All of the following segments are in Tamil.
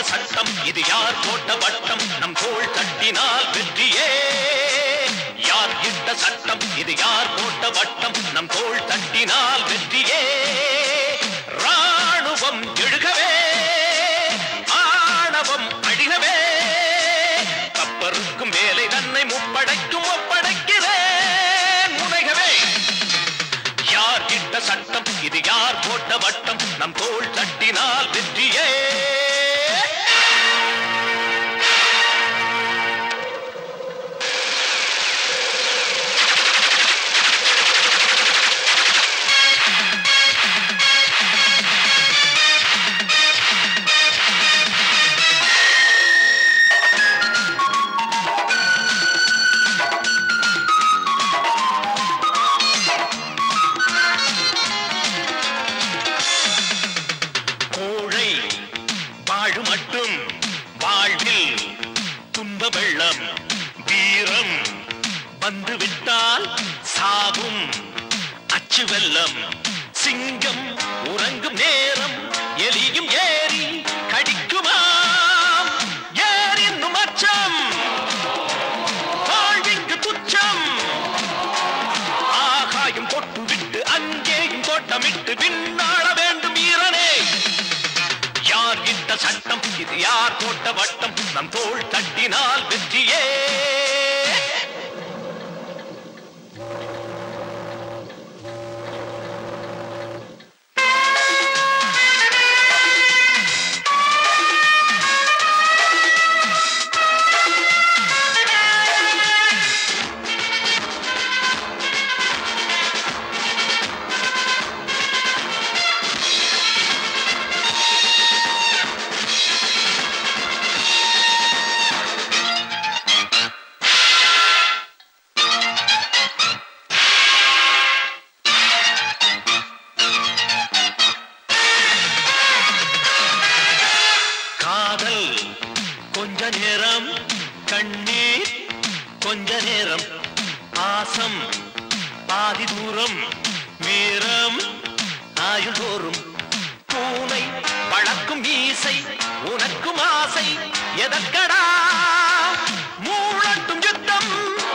சட்டம் இது யார் போட்ட வட்டம் நம் தோள் தட்டினால் வெற்றியே யார் இட்ட சட்டம் இது யார் போட்ட வட்டம் நம் தோள் தட்டினால் வெற்றியே ராணுவம் எழுகவே ஆணவம் அழிகவே கப்பருக்கும் வேலை தன்னை முப்படைக்கும் ஒப்படைக்கிறேன் முனைகவே யார் இட்ட சட்டம் இது யார் போட்ட வட்டம் நம் தோள் தட்டினால் வெற்றியே கோழை வாழு மட்டும் வாழ்வில் துன்ப வெள்ளம் வீரம் வந்து விட்டால் சாவும் அச்சு வெள்ளம் சிங்கம் உறங்கும் நேரம் எலியும் ஏறி கடிக்குமாம் ஏறின்னும் அச்சம் வாழ்விக்கு துச்சம் ஆகாயம் தொட்டு விட்டு அங்கேயும் தோட்டமிட்டு விண்ணாட வேண்டும் வீரனே யார் இட்ட சட்டம் இது யார் போட்ட வட்டம் நம் தோள் தட்டினால் வெற்றியே காதல் கொஞ்ச நேரம் கண்ணீர் கொஞ்ச நேரம் ஆசம் பாதி தூரம் மீறம் ஆயுள் தோறும் பூனை பழக்கும் மீசை உனக்கும் ஆசை எதற்கடா மூழட்டும் யுத்தம்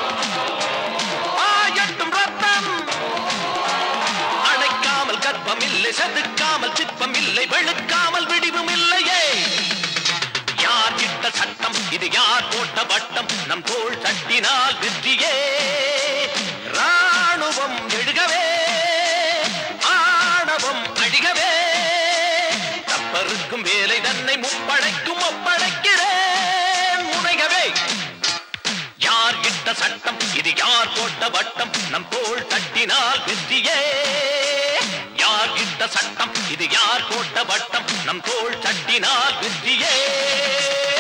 ஆயட்டும் ரத்தம் அணைக்காமல் கற்பம் இல்லை செதுக்காமல் சிற்பம் இல்லை வெளுக்காமல் விடிவும் இல்லையே யார் இட்ட சட்டம் இது யார் போட்ட வட்டம் நம் தோள் தட்டினால் வெற்றியே ராணுவம் எழுகவே ஆணவம் அழிகவே தப்பருக்கும் வேலை தன்னை முப்படைக்கும் ஒப்படைக்கிறேன் முனைகவே யார் இட்ட சட்டம் இது யார் போட்ட வட்டம் நம் தோள் தட்டினால் வெற்றியே யார் இட்ட சட்டம் இது யார் போட்ட வட்டம் நம் தோள் தட்டினால் வெற்றியே